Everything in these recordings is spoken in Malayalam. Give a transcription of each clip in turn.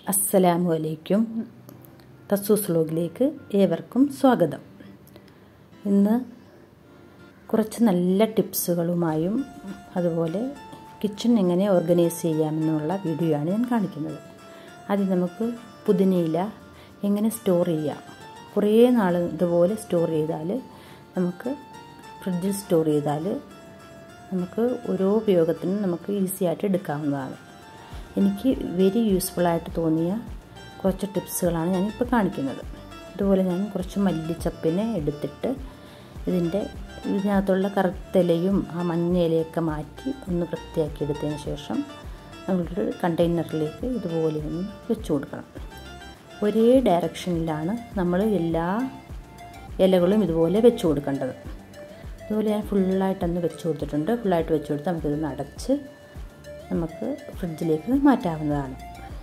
അസ്സലാമു അലൈക്കും തസൂസ് വ്ലോഗിലേക്ക് ഏവർക്കും സ്വാഗതം ഇന്ന് കുറച്ച് നല്ല ടിപ്സുകളുമായും അതുപോലെ കിച്ചൺ എങ്ങനെ ഓർഗനൈസ് ചെയ്യാമെന്നുള്ള വീഡിയോ ആണ് ഞാൻ കാണിക്കുന്നത് ആദ്യം നമുക്ക് പുതിനയില എങ്ങനെ സ്റ്റോർ ചെയ്യാം കുറേ നാൾ ഇതുപോലെ സ്റ്റോർ ചെയ്താൽ നമുക്ക് ഫ്രിഡ്ജിൽ സ്റ്റോർ ചെയ്താൽ നമുക്ക് ഓരോ ഉപയോഗത്തിനും നമുക്ക് ഈസി ആയിട്ട് എടുക്കാവുന്നതാണ് എനിക്ക് വെരി യൂസ്ഫുള്ളായിട്ട് തോന്നിയ കുറച്ച് ടിപ്സുകളാണ് ഞാനിപ്പോൾ കാണിക്കുന്നത് ഇതുപോലെ ഞാൻ കുറച്ച് മല്ലിച്ചപ്പിനെ എടുത്തിട്ട് ഇതിൻ്റെ ഇതിനകത്തുള്ള കറുത്തലയും ആ മഞ്ഞ ഇലയൊക്കെ മാറ്റി ഒന്ന് വൃത്തിയാക്കി എടുത്തതിന് ശേഷം നമ്മളൊരു കണ്ടെയ്നറിലേക്ക് ഇതുപോലെ ഒന്ന് വെച്ച് കൊടുക്കണം ഒരേ ഡയറക്ഷനിലാണ് നമ്മൾ എല്ലാ ഇലകളും ഇതുപോലെ വെച്ച് കൊടുക്കേണ്ടത് ഇതുപോലെ ഞാൻ ഫുള്ളായിട്ടൊന്ന് വെച്ച് കൊടുത്തിട്ടുണ്ട് ഫുള്ളായിട്ട് വെച്ച് കൊടുത്ത് നമുക്കിതൊന്ന് അടച്ച് നമുക്ക് ഫ്രിഡ്ജിലേക്ക് മാറ്റാവുന്നതാണ്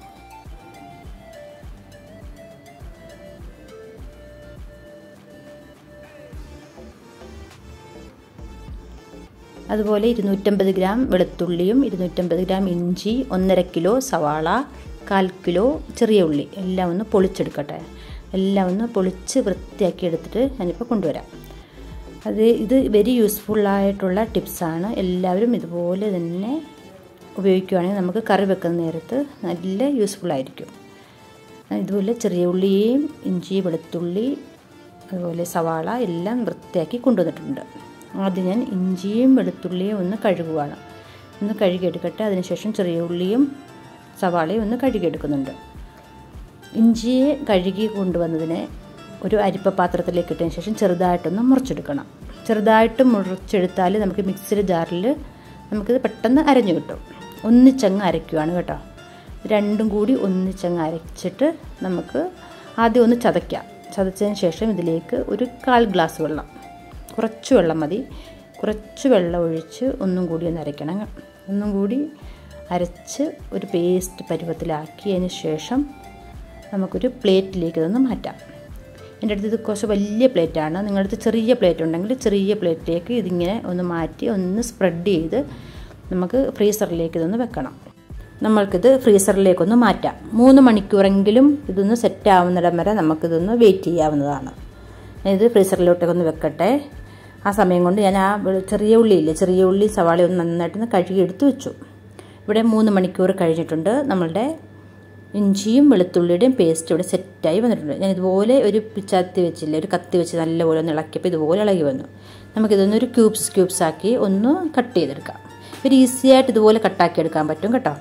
അതുപോലെ ഇരുന്നൂറ്റമ്പത് ഗ്രാം വെളുത്തുള്ളിയും ഇരുന്നൂറ്റമ്പത് ഗ്രാം ഇഞ്ചി ഒന്നര കിലോ സവാള കാൽ കിലോ ചെറിയ ഉള്ളി എല്ലാം ഒന്ന് പൊളിച്ചെടുക്കട്ടെ എല്ലാം ഒന്ന് പൊളിച്ച് വൃത്തിയാക്കി എടുത്തിട്ട് ഞാനിപ്പോൾ കൊണ്ടുവരാം അത് ഇത് വെരി യൂസ്ഫുള്ളായിട്ടുള്ള ടിപ്സാണ് എല്ലാവരും ഇതുപോലെ തന്നെ ഉപയോഗിക്കുകയാണെങ്കിൽ നമുക്ക് കറി വെക്കുന്ന നേരത്ത് നല്ല യൂസ്ഫുള്ളായിരിക്കും ഇതുപോലെ ചെറിയ ഉള്ളിയും ഇഞ്ചി വെളുത്തുള്ളി അതുപോലെ സവാള എല്ലാം വൃത്തിയാക്കി കൊണ്ടുവന്നിട്ടുണ്ട് ആദ്യം ഞാൻ ഇഞ്ചിയും വെളുത്തുള്ളിയും ഒന്ന് കഴുകുകയാണ് ഒന്ന് കഴുകിയെടുക്കട്ടെ അതിനുശേഷം ചെറിയ ഉള്ളിയും സവാളയും ഒന്ന് കഴുകിയെടുക്കുന്നുണ്ട് ഇഞ്ചിയെ കഴുകി കൊണ്ടുവന്നതിനെ ഒരു അരിപ്പ പാത്രത്തിലേക്ക് ഇട്ടതിന് ശേഷം ചെറുതായിട്ടൊന്ന് മുറിച്ചെടുക്കണം ചെറുതായിട്ട് മുറിച്ചെടുത്താൽ നമുക്ക് മിക്സിയുടെ ജാറിൽ നമുക്കിത് പെട്ടെന്ന് അരഞ്ഞു കിട്ടും ഒന്നിച്ചങ്ങ് അരയ്ക്കുകയാണ് കേട്ടോ രണ്ടും കൂടി ഒന്നിച്ചങ്ങ് അരച്ചിട്ട് നമുക്ക് ആദ്യം ഒന്ന് ചതയ്ക്കാം ചതച്ചതിന് ശേഷം ഇതിലേക്ക് ഒരു കാൽ ഗ്ലാസ് വെള്ളം കുറച്ച് വെള്ളം മതി കുറച്ച് വെള്ളം ഒഴിച്ച് ഒന്നും കൂടി ഒന്ന് അരയ്ക്കണം ഒന്നും കൂടി അരച്ച് ഒരു പേസ്റ്റ് പരുവത്തിലാക്കിയതിന് ശേഷം നമുക്കൊരു പ്ലേറ്റിലേക്ക് ഇതൊന്ന് മാറ്റാം എൻ്റെ അടുത്ത് ഇത് കുറച്ച് വലിയ പ്ലേറ്റാണ് നിങ്ങളുടെ അടുത്ത് ചെറിയ പ്ലേറ്റ് ഉണ്ടെങ്കിൽ ചെറിയ പ്ലേറ്റിലേക്ക് ഇതിങ്ങനെ ഒന്ന് മാറ്റി ഒന്ന് സ്പ്രെഡ് ചെയ്ത് നമുക്ക് ഫ്രീസറിലേക്ക് ഇതൊന്ന് വെക്കണം നമ്മൾക്കിത് ഫ്രീസറിലേക്കൊന്ന് മാറ്റാം മൂന്ന് മണിക്കൂറെങ്കിലും ഇതൊന്ന് സെറ്റ് ആവുന്നിടം വരെ നമുക്കിതൊന്ന് വെയിറ്റ് ചെയ്യാവുന്നതാണ് ഇത് ഫ്രീസറിലോട്ടൊക്കെ വെക്കട്ടെ ആ സമയം കൊണ്ട് ഞാൻ ആ ചെറിയ ഉള്ളിയില്ലേ ചെറിയ ഉള്ളി സവാള ഒന്ന് നന്നായിട്ടൊന്ന് കഴുകി എടുത്ത് വെച്ചു ഇവിടെ മൂന്ന് മണിക്കൂർ കഴിഞ്ഞിട്ടുണ്ട് നമ്മളുടെ ഇഞ്ചിയും വെളുത്തുള്ളിയുടെയും പേസ്റ്റ് ഇവിടെ സെറ്റായി വന്നിട്ടുണ്ട് ഞാൻ ഇതുപോലെ ഒരു പിച്ചാത്തി വെച്ചില്ല ഒരു കത്തി വെച്ച് നല്ലപോലെ ഒന്ന് ഇളക്കിയപ്പോൾ ഇതുപോലെ ഇളകി വന്നു നമുക്കിതൊന്ന് ഒരു ക്യൂബ്സ് ക്യൂബ്സ് ആക്കി ഒന്ന് കട്ട് ചെയ്തെടുക്കാം ഒരു ഈസി ആയിട്ട് ഇതുപോലെ കട്ടാക്കി എടുക്കാൻ പറ്റും കേട്ടോ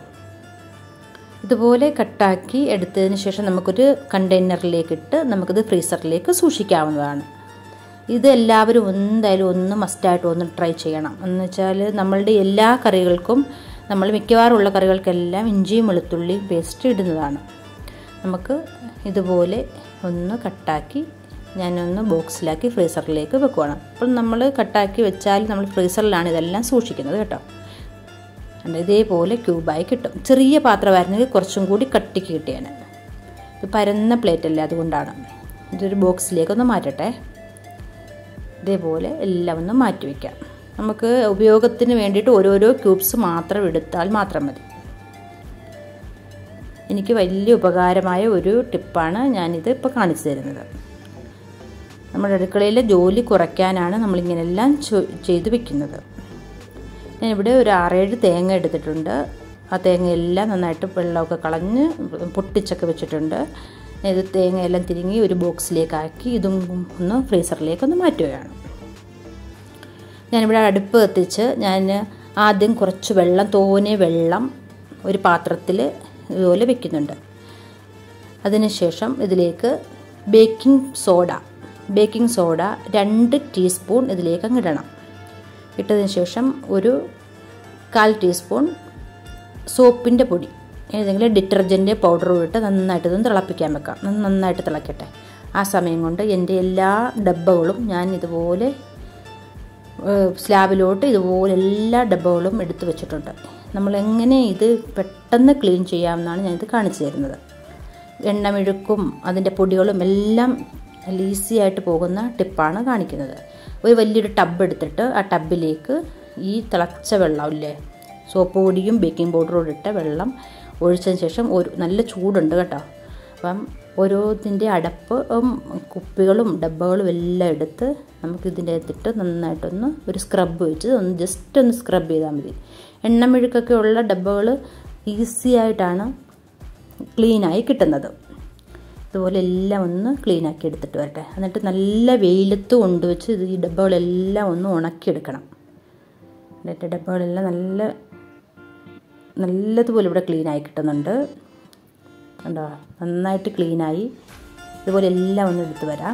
ഇതുപോലെ കട്ടാക്കി എടുത്തതിന് ശേഷം നമുക്കൊരു കണ്ടെയ്നറിലേക്ക് ഇട്ട് നമുക്കിത് ഫ്രീസറിലേക്ക് സൂക്ഷിക്കാവുന്നതാണ് ഇത് എല്ലാവരും എന്തായാലും ഒന്ന് മസ്റ്റായിട്ട് ഒന്ന് ട്രൈ ചെയ്യണം എന്ന് വെച്ചാൽ നമ്മളുടെ എല്ലാ കറികൾക്കും നമ്മൾ മിക്കവാറുള്ള കറികൾക്കെല്ലാം ഇഞ്ചിയും വെളുത്തുള്ളിയും പേസ്റ്റ് ഇടുന്നതാണ് നമുക്ക് ഇതുപോലെ ഒന്ന് കട്ടാക്കി ഞാനൊന്ന് ബോക്സിലാക്കി ഫ്രീസറിലേക്ക് വെക്കുവാണ് അപ്പോൾ നമ്മൾ കട്ടാക്കി വെച്ചാൽ നമ്മൾ ഫ്രീസറിലാണ് ഇതെല്ലാം സൂക്ഷിക്കുന്നത് കേട്ടോ ഇതേപോലെ ക്യൂബായി കിട്ടും ചെറിയ പാത്രമായിരുന്നെങ്കിൽ കുറച്ചും കൂടി കട്ടിക്ക് കിട്ടിയാണ് ഇത് പരന്ന പ്ലേറ്റ് അല്ലേ അതുകൊണ്ടാണ് ഇതൊരു ബോക്സിലേക്കൊന്ന് മാറ്റട്ടെ ഇതേപോലെ എല്ലാം ഒന്ന് മാറ്റി വയ്ക്കാം നമുക്ക് ഉപയോഗത്തിന് വേണ്ടിയിട്ട് ഓരോരോ ക്യൂബ്സ് മാത്രം എടുത്താൽ മാത്രം മതി എനിക്ക് വലിയ ഉപകാരമായ ഒരു ടിപ്പാണ് ഞാനിത് ഇപ്പോൾ കാണിച്ചു തരുന്നത് നമ്മുടെ അടുക്കളയിലെ ജോലി കുറയ്ക്കാനാണ് നമ്മളിങ്ങനെല്ലാം ചെയ്തു വെക്കുന്നത് ഞാനിവിടെ ഒരു ആറേഴ് തേങ്ങ എടുത്തിട്ടുണ്ട് ആ തേങ്ങയെല്ലാം നന്നായിട്ട് വെള്ളമൊക്കെ കളഞ്ഞ് പൊട്ടിച്ചൊക്കെ വെച്ചിട്ടുണ്ട് ഇത് തേങ്ങയെല്ലാം തിരിങ്ങി ഒരു ബോക്സിലേക്കാക്കി ഇതും ഒന്ന് ഫ്രീസറിലേക്ക് ഒന്ന് മാറ്റുകയാണ് ഞാനിവിടെ അടുപ്പ് കത്തിച്ച് ഞാൻ ആദ്യം കുറച്ച് വെള്ളം തോനെ വെള്ളം ഒരു പാത്രത്തിൽ ഇതുപോലെ വെക്കുന്നുണ്ട് അതിനുശേഷം ഇതിലേക്ക് ബേക്കിംഗ് സോഡ ബേക്കിംഗ് സോഡ രണ്ട് ടീസ്പൂൺ ഇതിലേക്ക് അങ്ങ് ഇടണം ഇട്ടതിന് ശേഷം ഒരു കാൽ ടീസ്പൂൺ സോപ്പിൻ്റെ പൊടി ഏതെങ്കിലും ഡിറ്റർജൻറ്റ് പൗഡർ ഇട്ട് നന്നായിട്ട് ഇതൊന്ന് തിളപ്പിക്കാൻ വെക്കാം നന്നായിട്ട് തിളക്കട്ടെ ആ സമയം കൊണ്ട് എൻ്റെ എല്ലാ ഡബ്ബകളും ഞാൻ ഇതുപോലെ സ്ലാബിലോട്ട് ഇതുപോലെ എല്ലാ ഡബ്ബകളും എടുത്തു വെച്ചിട്ടുണ്ട് നമ്മൾ എങ്ങനെ ഇത് പെട്ടെന്ന് ക്ലീൻ ചെയ്യാമെന്നാണ് ഞാനിത് കാണിച്ചു തരുന്നത് എണ്ണമെഴുക്കും അതിൻ്റെ പൊടികളും എല്ലാം നല്ല ഈസി ആയിട്ട് പോകുന്ന ടിപ്പാണ് കാണിക്കുന്നത് ഒരു വലിയൊരു ടബ് എടുത്തിട്ട് ആ ടബിലേക്ക് ഈ തിളച്ച വെള്ളം ഇല്ലേ സോപ്പ് പൊടിയും ബേക്കിംഗ് പൗഡറും ഇട്ട വെള്ളം ഒഴിച്ചതിന് ശേഷം ഒരു നല്ല ചൂടുണ്ട് കേട്ടോ അപ്പം ഓരോതിൻ്റെ അടപ്പ് കുപ്പികളും ഡബ്ബകളും എല്ലാം എടുത്ത് നമുക്കിതിൻ്റെ അകത്തിട്ട് നന്നായിട്ടൊന്ന് ഒരു സ്ക്രബ് വെച്ച് ഒന്ന് ജസ്റ്റ് ഒന്ന് സ്ക്രബ് ചെയ്താൽ മതി എണ്ണമെഴുക്കൊക്കെ ഉള്ള ഡബ്ബകൾ ഈസി ആയിട്ടാണ് ക്ലീനായി കിട്ടുന്നത് ഇതുപോലെ എല്ലാം ഒന്ന് ക്ലീനാക്കി എടുത്തിട്ട് വരട്ടെ എന്നിട്ട് നല്ല വെയിലത്ത് കൊണ്ടുവച്ച് ഇത് ഈ ഡബ്ബകളെല്ലാം ഒന്ന് ഉണക്കിയെടുക്കണം എന്നിട്ട് ഡബ്ബകളെല്ലാം നല്ല നല്ലതുപോലെ ഇവിടെ ക്ലീനായി കിട്ടുന്നുണ്ട് കണ്ടോ നന്നായിട്ട് ക്ലീനായി ഇതുപോലെ എല്ലാം ഒന്ന് എടുത്ത് വരാം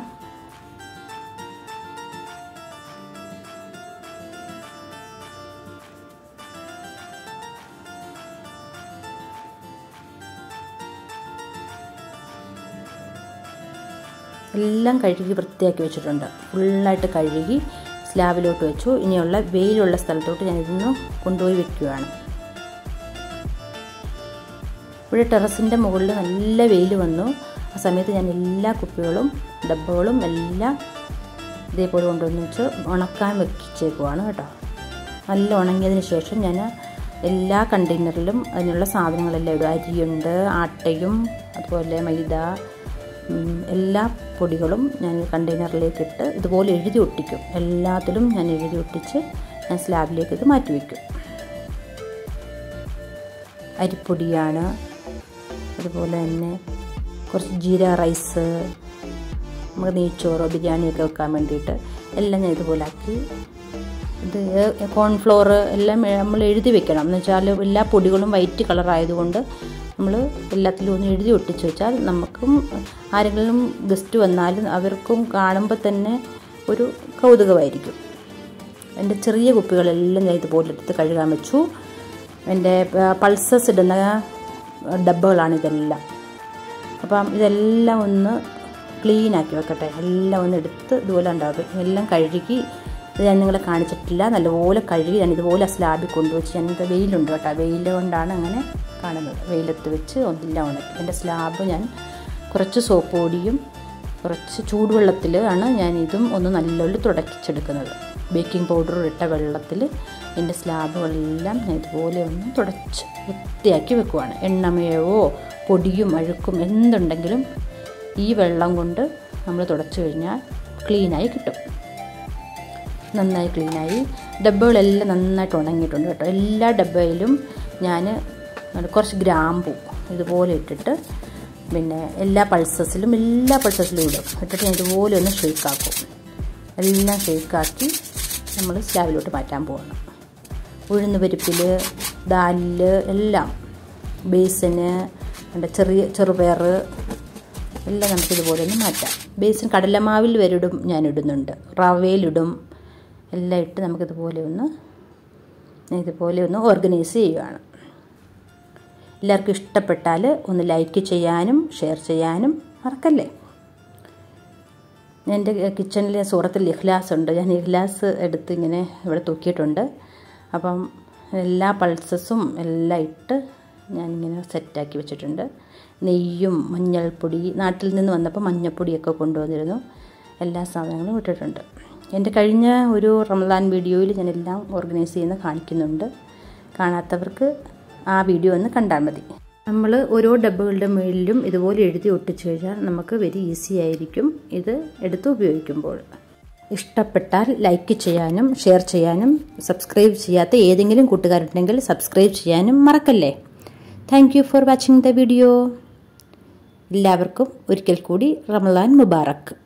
എല്ലാം കഴുകി വൃത്തിയാക്കി വെച്ചിട്ടുണ്ട് ഫുള്ളായിട്ട് കഴുകി സ്ലാബിലോട്ട് വെച്ചു ഇനിയുള്ള വെയിലുള്ള സ്ഥലത്തോട്ട് ഞാൻ ഇതൊന്ന് കൊണ്ടുപോയി വെക്കുകയാണ് ഇവിടെ ടെറസിൻ്റെ മുകളിൽ നല്ല വെയിൽ വന്നു ആ സമയത്ത് ഞാൻ എല്ലാ കുപ്പികളും ഡബ്ബകളും എല്ലാം ഇതേപോലെ കൊണ്ടുവന്ന് വെച്ച് ഉണക്കാൻ വെച്ചേക്കുവാണ് കേട്ടോ നല്ല ഉണങ്ങിയതിന് ശേഷം ഞാൻ എല്ലാ കണ്ടെയ്നറിലും അതിനുള്ള സാധനങ്ങളെല്ലാം ഇടും അരിയുണ്ട് ആട്ടയും അതുപോലെ മൈദ എല്ലാ പൊടികളും ഞാൻ കണ്ടെയ്നറിലേക്ക് ഇട്ട് ഇതുപോലെ എഴുതി ഒട്ടിക്കും എല്ലാത്തിലും ഞാൻ എഴുതി ഒട്ടിച്ച് ഞാൻ സ്ലാബിലേക്ക് ഇത് മാറ്റി വയ്ക്കും അരിപ്പൊടിയാണ് അതുപോലെ തന്നെ കുറച്ച് ജീര റൈസ് നമുക്ക് നെയ്ച്ചോറോ ബിരിയാണിയൊക്കെ വെക്കാൻ വേണ്ടിയിട്ട് എല്ലാം ഞാൻ ഇതുപോലെ ആക്കി ഇത് കോൺഫ്ലോർ എല്ലാം നമ്മൾ എഴുതി വെക്കണം എന്ന് വെച്ചാൽ എല്ലാ പൊടികളും വൈറ്റ് കളർ ആയതുകൊണ്ട് നമ്മൾ എല്ലാത്തിലും ഒന്ന് എഴുതി ഒട്ടിച്ച് വെച്ചാൽ നമുക്കും ആരെങ്കിലും ഗസ്റ്റ് വന്നാലും അവർക്കും കാണുമ്പോൾ തന്നെ ഒരു കൗതുകമായിരിക്കും എൻ്റെ ചെറിയ കുപ്പികളെല്ലാം ഞാൻ ഇതുപോലെ എടുത്ത് കഴുകാൻ വെച്ചു എൻ്റെ പൾസസ് ഇടുന്ന ഡബ്ബകളാണ് ഇതെല്ലാം അപ്പം ഇതെല്ലാം ഒന്ന് ക്ലീൻ ആക്കി വെക്കട്ടെ എല്ലാം ഒന്ന് എടുത്ത് ഇതുപോലെ ഉണ്ടാകും എല്ലാം കഴുകി ഇത് ഞാൻ നിങ്ങളെ കാണിച്ചിട്ടില്ല നല്ലപോലെ കഴുകി ഞാൻ ഇതുപോലെ സ്ലാബിൽ കൊണ്ടുവച്ച് ഞാൻ ഇത് വെയിലുണ്ട് കേട്ടോ വെയിൽ കൊണ്ടാണ് അങ്ങനെ കാണുന്നത് വെയിലത്ത് വെച്ച് ഒന്നെല്ലാം ഉണക്കി എൻ്റെ സ്ലാബ് ഞാൻ കുറച്ച് സോപ്പ് പൊടിയും കുറച്ച് ചൂടുവെള്ളത്തിൽ ആണ് ഞാൻ ഇതും ഒന്ന് നല്ലോണം തുടക്കിച്ചെടുക്കുന്നത് ബേക്കിംഗ് പൗഡർ ഇട്ട വെള്ളത്തിൽ എൻ്റെ സ്ലാബുകളെല്ലാം ഞാൻ ഇതുപോലെ ഒന്ന് തുടച്ച് വൃത്തിയാക്കി വെക്കുവാണ് എണ്ണമയവോ പൊടിയും അഴുക്കും എന്തുണ്ടെങ്കിലും ഈ വെള്ളം കൊണ്ട് നമ്മൾ തുടച്ചു കഴിഞ്ഞാൽ ക്ലീനായി കിട്ടും നന്നായി ക്ലീനായി ഡബ്ബകളെല്ലാം നന്നായിട്ട് ഉണങ്ങിയിട്ടുണ്ട് കേട്ടോ എല്ലാ ഡബ്ബയിലും ഞാൻ കുറച്ച് ഗ്രാമ്പു ഇതുപോലെ ഇട്ടിട്ട് പിന്നെ എല്ലാ പൾസസിലും എല്ലാ പൾസസിലും ഇടും ഇട്ടിട്ട് ഞാൻ ഇതുപോലെ ഒന്ന് ഷേക്കാക്കും എല്ലാം ഷേക്കാക്കി നമ്മൾ സ്ലാബിലോട്ട് മാറ്റാൻ പോകണം ഉഴുന്ന് പരിപ്പിൽ ദാലിൽ എല്ലാം ബേസിന് എൻ്റെ ചെറിയ ചെറുപയർ എല്ലാം നമുക്കിതുപോലെ ഒന്ന് മാറ്റാം ബേസിൻ കടലമാവിൽ വരിടും ഞാൻ ഇടുന്നുണ്ട് റവയിലിടും എല്ലാം ഇട്ട് നമുക്കിതുപോലെ ഒന്ന് ഇതുപോലെ ഒന്ന് ഓർഗനൈസ് ചെയ്യുകയാണ് എല്ലാവർക്കും ഇഷ്ടപ്പെട്ടാൽ ഒന്ന് ലൈക്ക് ചെയ്യാനും ഷെയർ ചെയ്യാനും മറക്കല്ലേ എൻ്റെ കിച്ചണിൽ സൂറത്തിൽ ഇഖ്ലാസ് ഉണ്ട് ഞാൻ ഇഖ്ലാസ് എടുത്ത് ഇങ്ങനെ ഇവിടെ തൂക്കിയിട്ടുണ്ട് അപ്പം എല്ലാ പൾസസും എല്ലാം ഇട്ട് ഞാനിങ്ങനെ സെറ്റാക്കി വെച്ചിട്ടുണ്ട് നെയ്യും മഞ്ഞൾപ്പൊടി നാട്ടിൽ നിന്ന് വന്നപ്പോൾ മഞ്ഞൾപ്പൊടിയൊക്കെ കൊണ്ടുവന്നിരുന്നു എല്ലാ സാധനങ്ങളും ഇട്ടിട്ടുണ്ട് എൻ്റെ കഴിഞ്ഞ ഒരു റമദാൻ വീഡിയോയിൽ ഞാൻ എല്ലാം ഓർഗനൈസ് ചെയ്യുന്ന കാണിക്കുന്നുണ്ട് കാണാത്തവർക്ക് ആ വീഡിയോ ഒന്ന് കണ്ടാൽ മതി നമ്മൾ ഓരോ ഡബ്ബകളുടെ മുകളിലും ഇതുപോലെ എഴുതി ഒട്ടിച്ചു കഴിഞ്ഞാൽ നമുക്ക് വെരി ഈസി ആയിരിക്കും ഇത് എടുത്ത് ഉപയോഗിക്കുമ്പോൾ ഇഷ്ടപ്പെട്ടാൽ ലൈക്ക് ചെയ്യാനും ഷെയർ ചെയ്യാനും സബ്സ്ക്രൈബ് ചെയ്യാത്ത ഏതെങ്കിലും കൂട്ടുകാരുണ്ടെങ്കിൽ സബ്സ്ക്രൈബ് ചെയ്യാനും മറക്കല്ലേ thank you for watching the video എല്ലാവർക്കും ഒരിക്കൽ കൂടി റമദാൻ മുബാറക്ക്